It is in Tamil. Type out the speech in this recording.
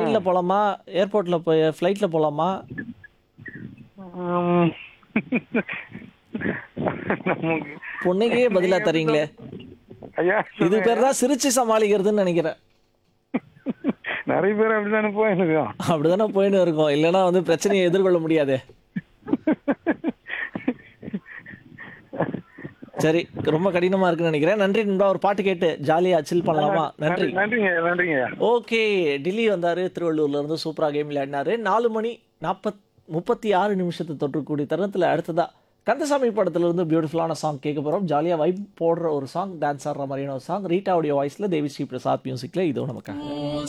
ட்ரெயின்ல போலாமா ஏர்போர்ட்ல போய் ஃப்ளைட்ல போலாமா ஆம். நமக்கு பொண்ணுக்கே பதிலா தரீங்களே ஐயா இது பேர் தான் சிரிச்சு சமாளிக்கிறதுன்னு நினைக்கிறேன் நிறைய பேர் அப்படிதானே போயிருக்கோம் அப்படிதானே போயின்னு இருக்கோம் இல்லைன்னா வந்து பிரச்சனையை எதிர்கொள்ள முடியாதே சரி ரொம்ப கடினமா இருக்குன்னு நினைக்கிறேன் நன்றி நண்பா ஒரு பாட்டு கேட்டு ஜாலியா சில் பண்ணலாமா நன்றி நன்றிங்க நன்றிங்க ஓகே டில்லி வந்தாரு திருவள்ளூர்ல இருந்து சூப்பரா கேம் விளையாடினாரு நாலு மணி நாற்பத் முப்பத்தி ஆறு நிமிஷத்தை தொற்றக்கூடிய தருணத்துல அடுத்ததா கந்தசாமி படத்துல இருந்து பியூட்டிஃபுல்லான சாங் கேட்க போறோம் ஜாலியா வைப் போடுற ஒரு சாங் டான்ஸ் ஆடுற மாதிரியான ஒரு சாங் ரீட்டாவுடைய வாய்ஸ்ல தேவி ஸ்ரீ பிரசாத் மியூசிக்ல இதோ நமக்காக